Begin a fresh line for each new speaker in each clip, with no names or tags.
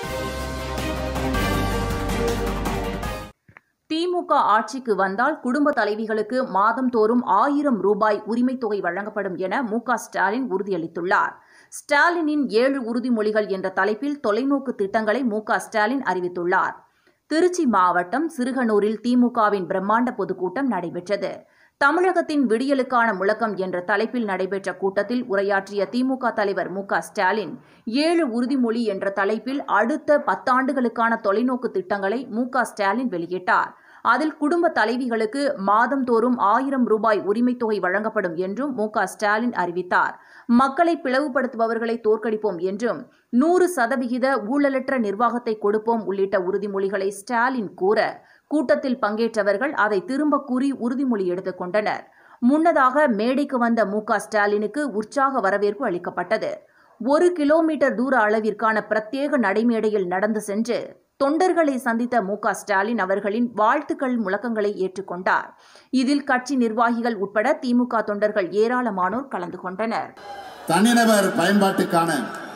திமுக ஆட்சிக்கு வந்தால் குடும்ப தலைவிகளுக்கு மாதந்தோறும் ஆயிரம் ரூபாய் உரிமைத் தொகை வழங்கப்படும் என மு க ஸ்டாலின் உறுதியளித்துள்ளார் ஸ்டாலினின் ஏழு உறுதிமொழிகள் என்ற தலைப்பில் தொலைநோக்கு திட்டங்களை மு க ஸ்டாலின் அறிவித்துள்ளார் திருச்சி மாவட்டம் சிறுகனூரில் திமுகவின் பிரம்மாண்ட பொதுக்கூட்டம் நடைபெற்றது தமிழகத்தின் விடியலுக்கான முழக்கம் என்ற தலைப்பில் நடைபெற்ற கூட்டத்தில் உரையாற்றிய திமுக தலைவர் மு க ஸ்டாலின் ஏழு உறுதிமொழி என்ற தலைப்பில் அடுத்த பத்தாண்டுகளுக்கான தொலைநோக்கு திட்டங்களை மு க ஸ்டாலின் வெளியிட்டார் அதில் குடும்ப தலைவிகளுக்கு மாதந்தோறும் ஆயிரம் ரூபாய் உரிமைத் தொகை வழங்கப்படும் என்றும் மு க ஸ்டாலின் அறிவித்தார் மக்களை பிளவுபடுத்துபவர்களை தோற்கடிப்போம் என்றும் நூறு சதவிகித ஊழலற்ற நிர்வாகத்தை கொடுப்போம் உள்ளிட்ட உறுதிமொழிகளை ஸ்டாலின் கூற கூட்டத்தில் பங்கேற்றவர்கள் அதை திரும்ப கூறி உறுதிமொழி எடுத்துக் கொண்டனர் முன்னதாக மேடைக்கு வந்த மு க ஸ்டாலினுக்கு உற்சாக வரவேற்பு அளிக்கப்பட்டது ஒரு கிலோமீட்டர் தூர அளவிற்கான பிரத்யேக நடைமேடையில் நடந்து சென்று தொண்டர்களை சந்தித்த மு க ஸ்டாலின் அவர்களின் வாழ்த்துக்கள் முழக்கங்களை ஏற்றுக்கொண்டார் இதில் கட்சி நிர்வாகிகள் உட்பட திமுக தொண்டர்கள் ஏராளமானோர் கலந்து கொண்டனர்
தனிநபர் பயன்பாட்டுக்கான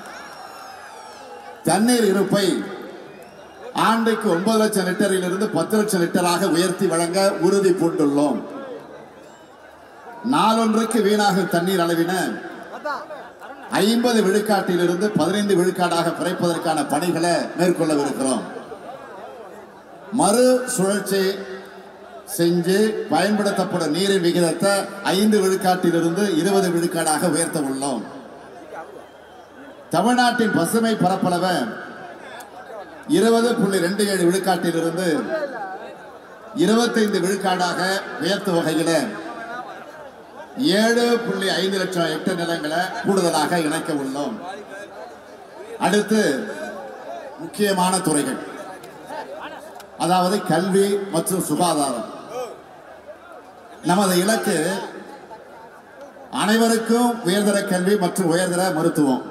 தண்ணீர் இருப்பை ஆண்டுக்கு ஒன்பது லட்சம் லிட்டரில் இருந்து பத்து லட்சம் லிட்டராக உயர்த்தி வழங்க உறுதி பூண்டுள்ளோம் நாளொன்றுக்கு வீணாகும் தண்ணீர் அளவின ஐம்பது விழுக்காட்டிலிருந்து பதினைந்து விழுக்காடாக குறைப்பதற்கான பணிகளை மேற்கொள்ளவிருக்கிறோம் மறு சுழற்சி செஞ்சு பயன்படுத்தப்படும் நீரின் விகிதத்தை ஐந்து விழுக்காட்டிலிருந்து இருபது விழுக்காடாக உயர்த்த உள்ளோம் தமிழ்நாட்டின் பசுமை பரப்பளவை இருபது புள்ளி ரெண்டு ஏழு விழுக்காட்டிலிருந்து இருபத்தைந்து விழுக்காடாக உயர்த்தும் வகையில் ஏழு புள்ளி ஐந்து லட்சம் ஹெக்டர் நிலங்களை கூடுதலாக இணைக்க உள்ளோம் அடுத்து முக்கியமான துறைகள் அதாவது கல்வி மற்றும் சுகாதாரம் நமது இலக்கு அனைவருக்கும் உயர்தர கல்வி மற்றும் உயர்தர மருத்துவம்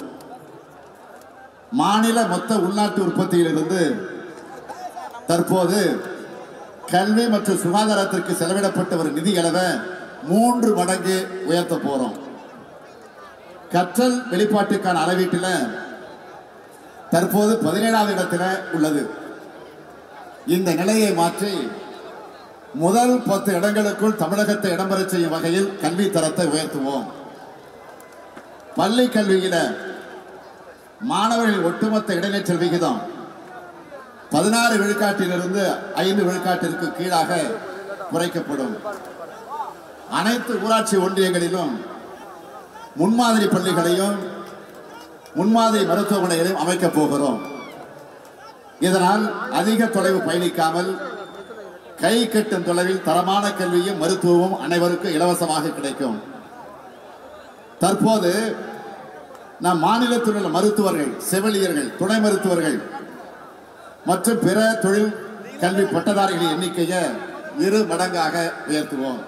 மாநில மொத்த உள்நாட்டு உற்பத்தியிலிருந்து தற்போது கல்வி மற்றும் சுகாதாரத்திற்கு செலவிடப்பட்ட ஒரு நிதி அளவை மூன்று மடங்கு உயர்த்த போறோம் கற்றல் வெளிப்பாட்டுக்கான அளவீட்டில் தற்போது பதினேழாவது இடத்துல உள்ளது இந்த நிலையை மாற்றி முதல் பத்து இடங்களுக்குள் தமிழகத்தை இடம்பெற செய்யும் வகையில் கல்வி தரத்தை உயர்த்துவோம் பள்ளி கல்வியில மாணவர்களின் ஒட்டுமொத்த இடைநிற்றல் விகிதம் பதினாறு விழுக்காட்டிலிருந்து ஐந்து விழுக்காட்டிற்கு கீழாக குறைக்கப்படும் அனைத்து ஊராட்சி ஒன்றியங்களிலும் முன்மாதிரி பள்ளிகளையும் முன்மாதிரி மருத்துவமனைகளையும் அமைக்கப் போகிறோம் இதனால் அதிக தொலைவு பயணிக்காமல் கை கட்டும் தொலைவில் தரமான கல்வியும் மருத்துவமும் அனைவருக்கும் இலவசமாக கிடைக்கும் தற்போது நம் மாநிலத்தில் உள்ள மருத்துவர்கள் செவிலியர்கள் துணை மருத்துவர்கள் மற்றும் பிற தொழில் கல்வி பட்டதாரிகளின் எண்ணிக்கையை இரு மடங்காக உயர்த்துவோம்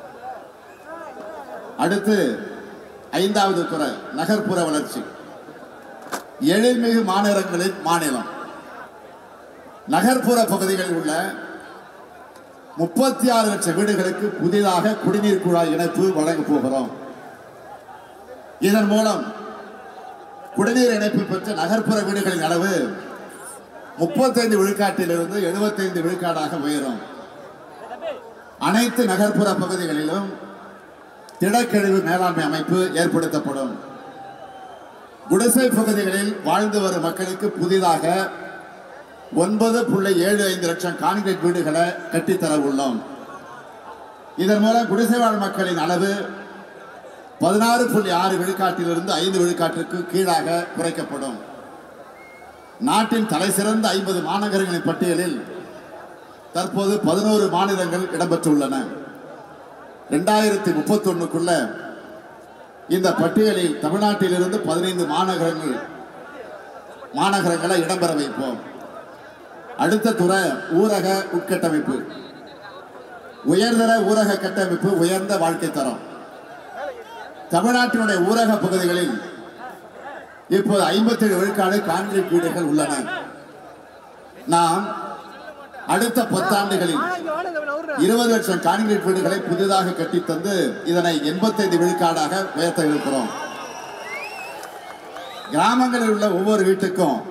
அடுத்து ஐந்தாவது துறை நகர்ப்புற வளர்ச்சி எழில்மிகு மாநகரங்களின் மாநிலம் நகர்ப்புற பகுதிகளில் உள்ள முப்பத்தி ஆறு லட்சம் வீடுகளுக்கு புதிதாக குடிநீர் குழாய் இணைப்பு வழங்க போகிறோம் இதன் மூலம் குடிநீர் இணைப்பு பெற்ற நகர்ப்புற வீடுகளின் அளவு முப்பத்தைந்து விழுக்காட்டிலிருந்து எழுபத்தைந்து விழுக்காடாக உயரும் அனைத்து நகர்ப்புற பகுதிகளிலும் திடக்கழிவு மேலாண்மை அமைப்பு ஏற்படுத்தப்படும் குடிசை பகுதிகளில் வாழ்ந்து வரும் மக்களுக்கு புதிதாக ஒன்பது புள்ளி ஏழு ஐந்து லட்சம் கான்கிரீட் வீடுகளை கட்டித்தர உள்ளோம் இதன் மூலம் குடிசை வாழ் மக்களின் அளவு பதினாறு புள்ளி ஆறு விழுக்காட்டிலிருந்து ஐந்து விழுக்காட்டிற்கு கீழாக குறைக்கப்படும் நாட்டின் தலைசிறந்த ஐம்பது மாநகரங்களின் பட்டியலில் தற்போது பதினோரு மாநிலங்கள் இடம்பெற்றுள்ளன ரெண்டாயிரத்தி முப்பத்தொன்னுக்குள்ள இந்த பட்டியலில் தமிழ்நாட்டிலிருந்து பதினைந்து மாநகரங்கள் மாநகரங்களை இடம்பெற வைப்போம் அடுத்த துறை ஊரக உட்கட்டமைப்பு உயர்தர ஊரக கட்டமைப்பு உயர்ந்த வாழ்க்கை தரம் தமிழ்நாட்டினுடைய ஊரக பகுதிகளில் இப்போது ஐம்பத்தேழு விழுக்காடு கான்கிரீட் வீடுகள் உள்ளன நாம் அடுத்த பத்தாண்டுகளில் இருபது லட்சம் கான்கிரீட் வீடுகளை புதிதாக கட்டித்தந்து இதனை எண்பத்தைந்து விழுக்காடாக உயர்த்த இருக்கிறோம் கிராமங்களில் உள்ள ஒவ்வொரு வீட்டுக்கும்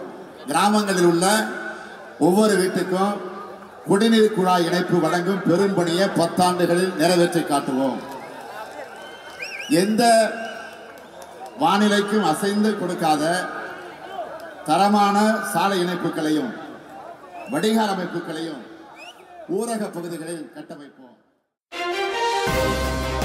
கிராமங்களில் உள்ள ஒவ்வொரு வீட்டுக்கும் குடிநீர் குழாய் இணைப்பு வழங்கும் பெரும் பணியை பத்தாண்டுகளில் நிறைவேற்றி காட்டுவோம் எந்த வானிலைக்கும் அசைந்து கொடுக்காத தரமான சாலை இணைப்புகளையும் வடிகால் அமைப்புகளையும் ஊரக பகுதிகளில் கட்டமைப்போம்